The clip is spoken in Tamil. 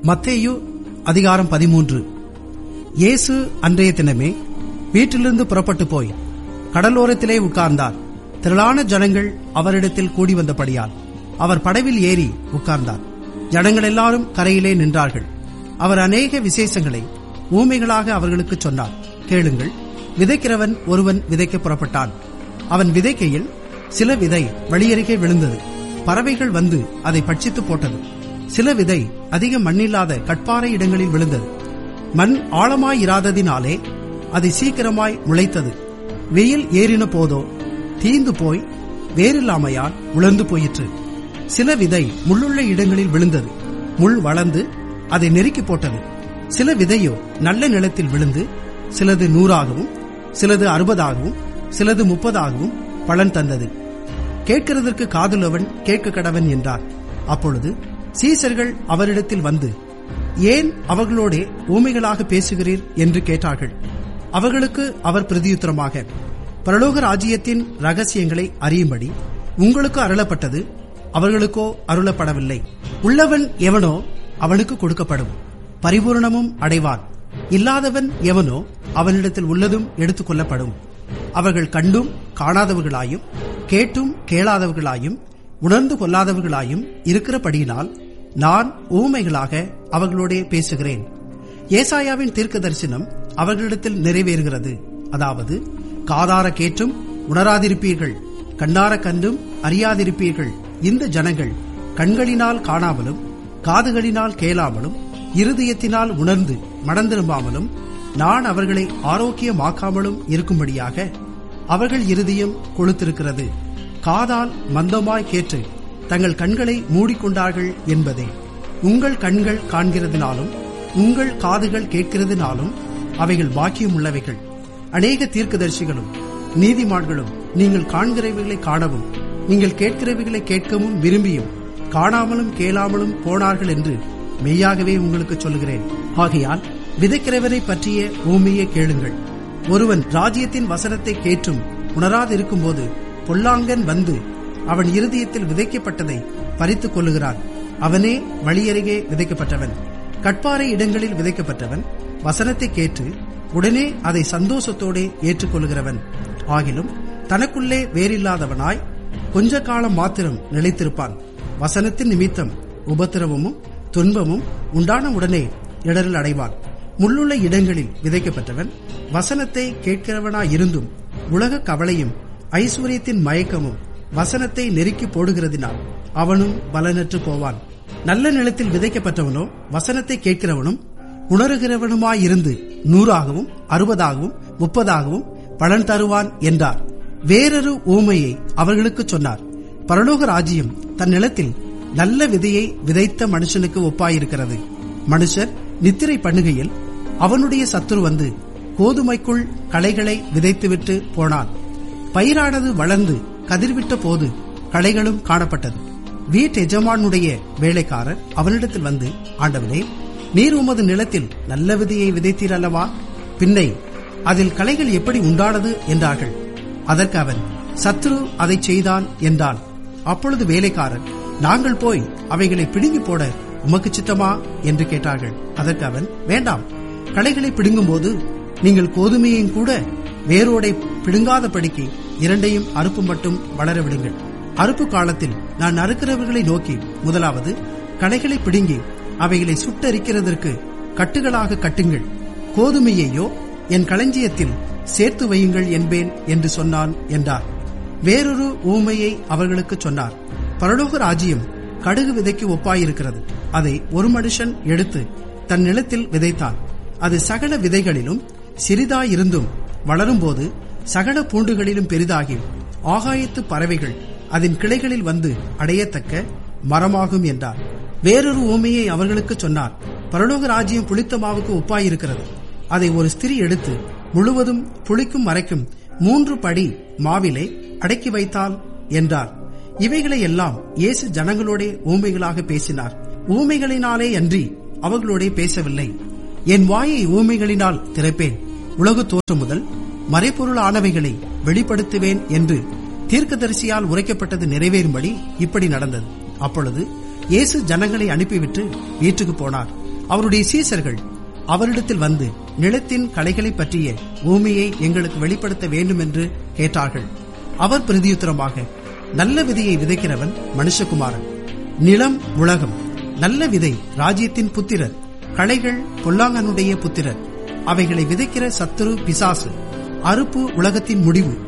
மத்தேயு அதிகாரம் பதிமூன்று இயேசு அன்றைய தினமே வீட்டிலிருந்து புறப்பட்டு போய் கடலோரத்திலே உட்கார்ந்தார் திரளான ஜனங்கள் அவரிடத்தில் கூடி வந்தபடியால் அவர் படவில் ஏறி உட்கார்ந்தார் ஜனங்கள் எல்லாரும் கரையிலே நின்றார்கள் அவர் அநேக விசேஷங்களை ஊமைகளாக அவர்களுக்கு சொன்னார் கேளுங்கள் விதைக்கிறவன் ஒருவன் விதைக்க புறப்பட்டான் அவன் விதைக்கையில் சில விதை வழியருகே விழுந்தது பறவைகள் வந்து அதை பட்சித்து போட்டது சில விதை அதிக மண்ணில்லாத கட்பாறை இடங்களில் விழுந்தது மண் ஆழமாயிராததினாலே அது சீக்கிரமாய் முளைத்தது வெயில் ஏறின போதோ தீந்து போய் வேறில்லாமையால் உலர்ந்து போயிற்று சில விதை முள்ளுள்ள இடங்களில் விழுந்தது முள் வளர்ந்து அதை நெருக்கி போட்டது சில விதையோ நல்ல நிலத்தில் விழுந்து சிலது நூறாகவும் சிலது அறுபதாகவும் சிலது முப்பதாகவும் பலன் தந்தது கேட்கிறதற்கு காதுள்ளவன் கேட்க கடவன் என்றார் அப்பொழுது சீசர்கள் அவரிடத்தில் வந்து ஏன் அவர்களோடே ஊமைகளாக பேசுகிறீர் என்று கேட்டார்கள் அவர்களுக்கு அவர் பிரதியுத்தரமாக பரலோக ராஜ்யத்தின் ரகசியங்களை அறியும்படி உங்களுக்கு அருளப்பட்டது அவர்களுக்கோ அருளப்படவில்லை உள்ளவன் எவனோ அவனுக்கு கொடுக்கப்படும் பரிபூரணமும் அடைவான் இல்லாதவன் எவனோ அவனிடத்தில் உள்ளதும் எடுத்துக் கொள்ளப்படும் அவர்கள் கண்டும் காணாதவர்களாயும் கேட்டும் கேளாதவர்களாயும் உணர்ந்து கொள்ளாதவர்களாயும் இருக்கிறபடியினால் நான் ஊமைகளாக அவர்களோடே பேசுகிறேன் ஏசாயாவின் தீர்க்க தரிசனம் அவர்களிடத்தில் நிறைவேறுகிறது அதாவது காதார கேட்டும் உணராதிருப்பீர்கள் கண்ணார கண்டும் அறியாதிருப்பீர்கள் இந்த ஜனங்கள் கண்களினால் காணாமலும் காதுகளினால் கேளாமலும் இருதயத்தினால் உணர்ந்து மடந்திரும்பாமலும் நான் அவர்களை ஆரோக்கியமாக்காமலும் இருக்கும்படியாக அவர்கள் இருதயம் கொளுத்திருக்கிறது காதால் மந்தமாய் கேட்டு தங்கள் கண்களை மூடிக்கொண்டார்கள் என்பதே உங்கள் கண்கள் காண்கிறதுனாலும் உங்கள் காதுகள் கேட்கிறதுனாலும் அவைகள் பாக்கியம் உள்ளவைகள் அநேக தீர்க்கதரிசிகளும் நீதிமான்களும் நீங்கள் காண்கிறவைகளை காணவும் நீங்கள் கேட்கிறவைகளை கேட்கவும் விரும்பியும் காணாமலும் கேளாமலும் போனார்கள் என்று மெய்யாகவே உங்களுக்கு சொல்லுகிறேன் ஆகையால் விதைக்கிறவரை பற்றிய ஊமையை கேளுங்கள் ஒருவன் ராஜ்யத்தின் வசனத்தை கேட்டும் உணராதிருக்கும் போது பொல்லாங்கன் வந்து அவன் இருதயத்தில் விதைக்கப்பட்டதை பறித்துக் கொள்ளுகிறான் அவனே வழியருகே விதைக்கப்பட்டவன் கட்பாறை இடங்களில் விதைக்கப்பட்டவன் வசனத்தை கேட்டு உடனே அதை சந்தோஷத்தோடே ஏற்றுக்கொள்கிறவன் ஆகிலும் தனக்குள்ளே வேறில்லாதவனாய் கொஞ்ச காலம் மாத்திரம் நிலைத்திருப்பான் வசனத்தின் நிமித்தம் உபத்திரவமும் துன்பமும் உண்டான உடனே இடரில் அடைவான் முள்ளுள்ள இடங்களில் விதைக்கப்பட்டவன் வசனத்தை கேட்கிறவனாயிருந்தும் உலக கவலையும் ஐஸ்வர்யத்தின் மயக்கமும் வசனத்தை நெருக்கி போடுகிறதினால் அவனும் பலனற்று போவான் நல்ல நிலத்தில் விதைக்கப்பட்டவனோ வசனத்தை கேட்கிறவனும் உணர்கிறவனுமாயிருந்து நூறாகவும் அறுபதாகவும் முப்பதாகவும் பலன் தருவான் என்றார் வேறொரு ஊமையை அவர்களுக்கு சொன்னார் பரலோக ராஜ்யம் தன் நிலத்தில் நல்ல விதையை விதைத்த மனுஷனுக்கு ஒப்பாயிருக்கிறது மனுஷர் நித்திரை பண்ணுகையில் அவனுடைய சத்துரு வந்து கோதுமைக்குள் களைகளை விதைத்துவிட்டு போனான் பயிரானது வளர்ந்து கதிர்விட்ட போது களைகளும் காணப்பட்டது வீட்டு எஜமானுடைய வேலைக்காரர் அவனிடத்தில் வந்து ஆண்டவனே நீர் உமது நிலத்தில் நல்ல விதையை விதைத்தீர் அல்லவா பின்னை அதில் களைகள் எப்படி உண்டானது என்றார்கள் அதற்கு அவன் சத்ரு அதை செய்தான் என்றான் அப்பொழுது வேலைக்காரன் நாங்கள் போய் அவைகளை பிடுங்கி போட உமக்கு சித்தமா என்று கேட்டார்கள் அதற்கு அவன் வேண்டாம் களைகளை பிடுங்கும் போது நீங்கள் கோதுமையையும் கூட வேரோடை பிடுங்காதபடிக்கு இரண்டையும் அறுப்பு மட்டும் வளர விடுங்கள் அறுப்பு காலத்தில் நான் அறுக்கிறவர்களை நோக்கி முதலாவது களைகளை பிடுங்கி அவைகளை சுட்டரிக்கிறதற்கு கட்டுகளாக கட்டுங்கள் கோதுமையையோ என் களஞ்சியத்தில் சேர்த்து வையுங்கள் என்பேன் என்று சொன்னான் என்றார் வேறொரு ஊமையை அவர்களுக்கு சொன்னார் பரலோக ராஜ்யம் கடுகு விதைக்கு ஒப்பாயிருக்கிறது அதை ஒரு மனுஷன் எடுத்து தன் நிலத்தில் விதைத்தான் அது சகல விதைகளிலும் சிறிதாயிருந்தும் வளரும்போது சகல பூண்டுகளிலும் பெரிதாகி ஆகாயத்து பறவைகள் அதன் கிளைகளில் வந்து அடையத்தக்க மரமாகும் என்றார் வேறொரு ஊமையை அவர்களுக்கு சொன்னார் பரலோக ராஜ்யம் புளித்த மாவுக்கு ஒப்பாயிருக்கிறது அதை ஒரு ஸ்திரீ எடுத்து முழுவதும் புளிக்கும் மறைக்கும் மூன்று படி மாவிலே அடக்கி வைத்தால் என்றார் இவைகளை எல்லாம் இயேசு ஜனங்களோடே ஊமைகளாக பேசினார் ஊமைகளினாலே அன்றி அவர்களோடே பேசவில்லை என் வாயை ஊமைகளினால் திறப்பேன் உலகு தோற்றம் முதல் மறைப்பொருளானவைகளை வெளிப்படுத்துவேன் என்று தீர்க்கதரிசியால் உரைக்கப்பட்டது நிறைவேறும்படி இப்படி நடந்தது அப்பொழுது இயேசு ஜனங்களை அனுப்பிவிட்டு வீட்டுக்கு போனார் அவருடைய சீசர்கள் அவரிடத்தில் வந்து நிலத்தின் களைகளைப் பற்றிய ஊமையை எங்களுக்கு வெளிப்படுத்த வேண்டும் என்று கேட்டார்கள் அவர் பிரதியுத்தரமாக நல்ல விதையை விதைக்கிறவன் மனுஷகுமாரன் நிலம் உலகம் நல்ல விதை ராஜ்யத்தின் புத்திரர் களைகள் பொல்லாங்கனுடைய புத்திரர் அவைகளை விதைக்கிற சத்துரு பிசாசு அறுப்பு உலகத்தின் முடிவு